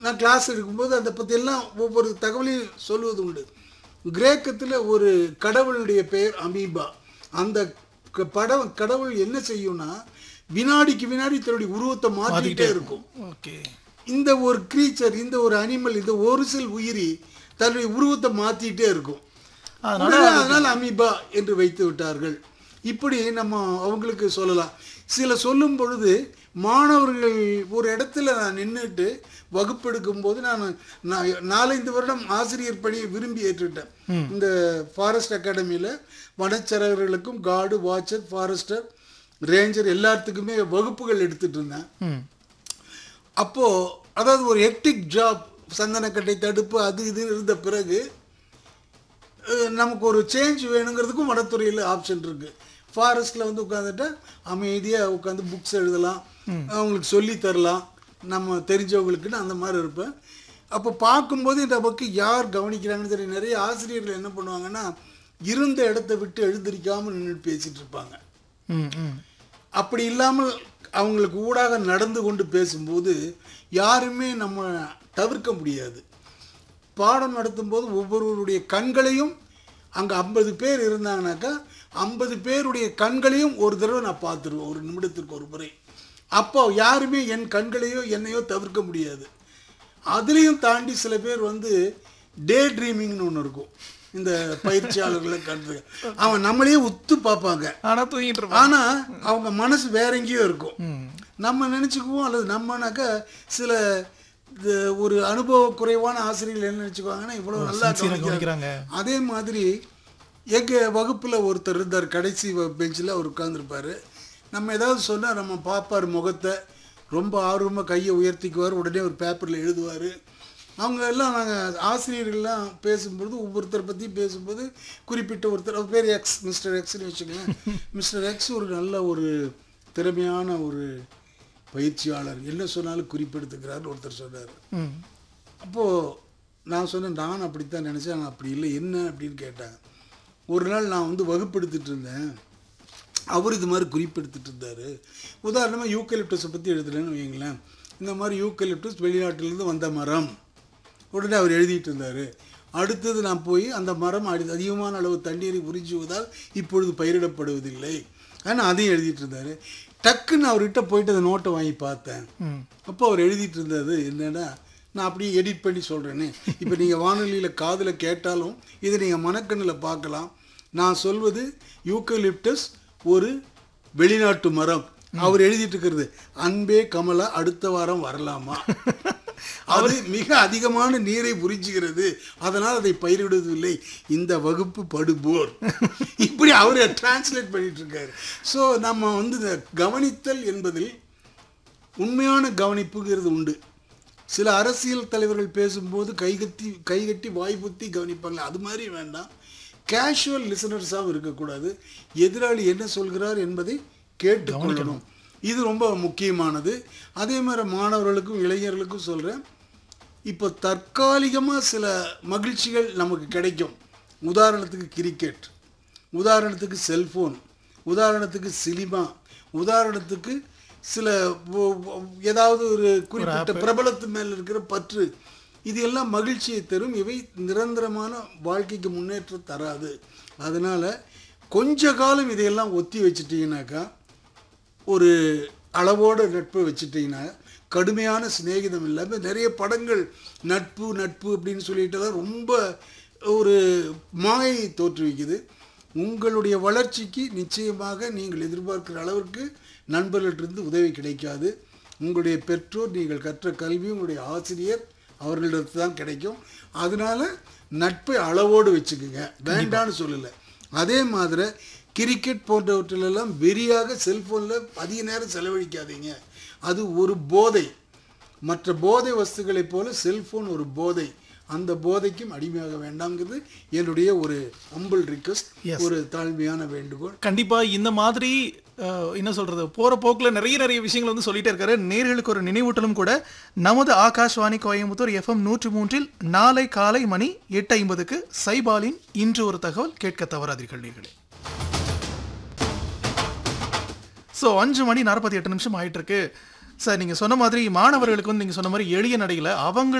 நான் கிளாஸ் எடுக்கும்போது அதை பற்றியெல்லாம் ஒவ்வொரு தகவலையும் சொல்வது உண்டு கிரேக்கத்தில் ஒரு கடவுளுடைய பெயர் அமீபா அந்த க- படம் கடவுள் என்ன செய்யும்னா வினாடிக்கு வினாடி தன்னுடைய உருவத்தை மாற்றிக்கிட்டே இருக்கும் ஓகே இந்த ஒரு கிரீச்சர் இந்த ஒரு அனிமல் இந்த ஒரு செல் உயிரி தன்னுடைய உருவத்தை மாற்றிக்கிட்டே இருக்கும் அதனால உடனே அதனால் அமீபா என்று வைத்து விட்டார்கள் இப்படி நம்ம அவங்களுக்கு சொல்லலாம் சில சொல்லும் பொழுது மாணவர்கள் ஒரு இடத்துல நான் நின்றுட்டு வகுப்பெடுக்கும் போது நான் நான் நாலஞ்சு வருடம் ஆசிரியர் பணியை விரும்பி ஏற்றுட்டேன் இந்த ஃபாரஸ்ட் அகாடமியில் வனச்சரகர்களுக்கும் கார்டு வாட்சர் ஃபாரஸ்டர் ரேஞ்சர் எல்லாத்துக்குமே வகுப்புகள் எடுத்துட்டு இருந்தேன் ம் அப்போது அதாவது ஒரு ஹெக்டிக் ஜாப் சந்தனக்கட்டை தடுப்பு அது இது இருந்த பிறகு அஹ், நமக்கு ஒரு சேஞ்ச் வேணுங்கிறதுக்கும் வனத்துறையில் ஆப்ஷன் இருக்குது ஃபாரஸ்ட்டில் வந்து உட்காந்துட்டா அமைதியாக உட்காந்து புக்ஸ் எழுதலாம் அவங்களுக்கு சொல்லி தரலாம் நம்ம தெரிஞ்சவங்களுக்குன்னு அந்த மாதிரி இருப்பேன் அப்போ பார்க்கும்போது நமக்கு யார் கவனிக்கிறாங்கன்னு தெரியும் நிறைய ஆசிரியர்கள் என்ன பண்ணுவாங்கன்னா இருந்த இடத்த விட்டு எழுந்திருக்காமல் நின்றுட்டு பேசிகிட்டு இருப்பாங்க ம் ம் அப்படி இல்லாமல் அவங்களுக்கு ஊடாக நடந்து கொண்டு பேசும்போது யாருமே நம்ம தவிர்க்க முடியாது பாடம் நடத்தும்போது ஒவ்வொருவருடைய கண்களையும் அங்கே ஐம்பது பேர் இருந்தாங்கனாக்கா ஐம்பது பேருடைய கண்களையும் ஒரு தடவை நான் பார்த்துருவேன் ஒரு நிமிடத்திற்கு ஒரு முறை அப்போ யாருமே என் கண்களையோ என்னையோ தவிர்க்க முடியாது அதுலேயும் தாண்டி சில பேர் வந்து டே ட்ரீமிங்னு ஒன்று இருக்கும் இந்த பயிற்சியாளர்களை கண்டு அவன் நம்மளையே உத்து பார்ப்பாங்க ஆனா தூங்கிட்டு இருப்பான் ஆனா அவங்க மனசு வேற எங்கேயோ இருக்கும் நம்ம நினைச்சுக்குவோம் அல்லது நம்மனாக்கா சில இந்த ஒரு அனுபவ குறைவான ஆசிரியர்கள் என்ன நினைச்சுக்குவாங்கன்னா இவ்வளவு நல்லா sincere ஆ கவனிக்கிறாங்க கவனிக்கிறாங்க. அதே மாதிரி எங்க வகுப்புல ஒருத்தர் இருந்தார் கடைசி பெஞ்சில் அவர் உட்கார்ந்திருப்பாரு நம்ம ஏதாவது சொன்னா நம்ம பார்ப்பார் முகத்தை ரொம்ப ஆர்வமாக கையை உயர்த்திக்குவார் உடனே ஒரு பேப்பரில் எழுதுவார் அவங்க எல்லாம் நாங்கள் ஆசிரியர்கள்லாம் பேசும்பொழுது ஒவ்வொருத்தரை பற்றி பேசும்போது குறிப்பிட்ட ஒருத்தர் அவர் பேர் எக்ஸ் மிஸ்டர் எக்ஸ்னு வச்சுக்கோங்க மிஸ்டர் எக்ஸ் ஒரு நல்ல ஒரு திறமையான ஒரு பயிற்சியாளர் என்ன சொன்னாலும் குறிப்பெடுத்துக்கிறார்னு ஒருத்தர் சொன்னார் ம் அப்போது நான் சொன்னேன் நான் அப்படித்தான் நினச்சேன் நான் அப்படி இல்லை என்ன அப்படின்னு கேட்டேன் ஒரு நாள் நான் வந்து வகுப்பெடுத்துட்டு இருந்தேன் அவர் இது மாதிரி குறிப்பெடுத்துட்டு இருந்தார் உதாரணமாக யூக்கலிப்டஸை பற்றி எழுதுறேன்னு வைங்களேன் இந்த மாதிரி யூக்கலிப்டஸ் வெளிநாட்டிலேருந்து வந்த மரம் உடனே அவர் எழுதிட்டு இருந்தார் அடுத்தது நான் போய் அந்த மரம் அடி அதிகமான அளவு தண்ணீரை உறிஞ்சுவதால் இப்பொழுது பயிரிடப்படுவதில்லை ஆனால் அதையும் எழுதிட்டு இருந்தார் டக்குன்னு அவர்கிட்ட போயிட்டு அந்த நோட்டை வாங்கி பார்த்தேன் ம் அப்போ அவர் எழுதிட்டு இருந்தது என்னன்னா நான் அப்படியே எடிட் பண்ணி சொல்கிறேனே இப்போ நீங்கள் வானொலியில் காதில் கேட்டாலும் இதை நீங்கள் மனக்கண்ணில் பார்க்கலாம் நான் சொல்வது யூக்கலிப்டஸ் ஒரு வெளிநாட்டு மரம் அவர் எழுதிட்டு இருக்கிறது அன்பே கமலா அடுத்த வாரம் வரலாமா அது மிக அதிகமான நீரை உறிஞ்சுகிறது அதனால் அதை பயிரிடுவதில்லை இந்த வகுப்பு படுபோர் இப்படி அவர் டிரான்ஸ்லேட் பண்ணிட்டு இருக்காரு ஸோ நம்ம வந்து இந்த கவனித்தல் என்பதில் உண்மையான கவனிப்புங்கிறது உண்டு சில அரசியல் தலைவர்கள் பேசும்போது கைகட்டி கைகட்டி வாய்ப்புத்தி கவனிப்பாங்க அது மாதிரி வேண்டாம் கேஷுவல் லிசனர்ஸாகவும் இருக்கக்கூடாது எதிராளி என்ன சொல்கிறார் என்பதை கேட்டுக்கொள்ளணும் இது ரொம்ப முக்கியமானது அதே மாதிரி மாணவர்களுக்கும் இளைஞர்களுக்கும் சொல்கிறேன் இப்போ தற்காலிகமாக சில மகிழ்ச்சிகள் நமக்கு கிடைக்கும் உதாரணத்துக்கு கிரிக்கெட் உதாரணத்துக்கு செல்ஃபோன் உதாரணத்துக்கு சினிமா உதாரணத்துக்கு சில ஒ- ஒ- ஏதாவது ஒரு குறிப்பிட்ட பிரபலத்து மேல் இருக்கிற பற்று இது எல்லாம் மகிழ்ச்சியை தரும் இவை நிரந்தரமான வாழ்க்கைக்கு முன்னேற்றம் தராது அதனால் கொஞ்ச காலம் இதையெல்லாம் ஒத்தி வச்சிட்டிங்கனாக்கா ஒரு அளவோட நட்பை வச்சுட்டிங்கன்னா கடுமையான சிநேகிதம் இல்லாமல் நிறைய படங்கள் நட்பு நட்பு அப்படின்னு சொல்லிட்டுலாம் ரொம்ப ஒரு மாயை தோற்றுவிக்குது உங்களுடைய வளர்ச்சிக்கு நிச்சயமாக நீங்கள் எதிர்பார்க்கிற அளவிற்கு நண்பர்களிட்டிருந்து உதவி கிடைக்காது உங்களுடைய பெற்றோர் நீங்கள் கற்ற கல்வி உங்களுடைய ஆசிரியர் அவர்களிடத்து தான் கிடைக்கும் அதனால நட்பை அளவோடு வச்சுக்குங்க வேண்டான்னு சொல்லலை அதே மாதிரி கிரிக்கெட் போன்றவற்றிலெல்லாம் வெறியாக செல்ஃபோனில் அதிக நேரம் செலவழிக்காதீங்க அது ஒரு போதை மற்ற போதை வஸ்துக்களைப் போல செல்ஃபோன் ஒரு போதை அந்த போதைக்கும் அடிமையாக வேண்டாங்கிறது என்னுடைய ஒரு அம்பிள் ரிக்வஸ்ட் ஒரு தாழ்மையான வேண்டுகோள் கண்டிப்பா இந்த மாதிரி அஹ், என்ன சொல்றது போற போக்குல நிறைய நிறைய விஷயங்கள் வந்து சொல்லிட்டே இருக்காரு நேர்களுக்கு ஒரு நினைவூட்டலும் கூட நமது ஆகாஷ்வாணி கோயம்புத்தூர் எஃப்எம் நூற்றி மூன்றில் நாளை காலை மணி எட்டு ஐம்பதுக்கு சைபாலின் இன்று ஒரு தகவல் கேட்க தவறாதீர்கள் நேர்களே ஸோ அஞ்சு மணி நாற்பத்தி எட்டு நிமிஷம் ஆயிட்டு இருக்கு சார் நீங்க சொன்ன மாதிரி மாணவர்களுக்கு வந்து நீங்க சொன்ன மாதிரி எளிய நடையில அவங்க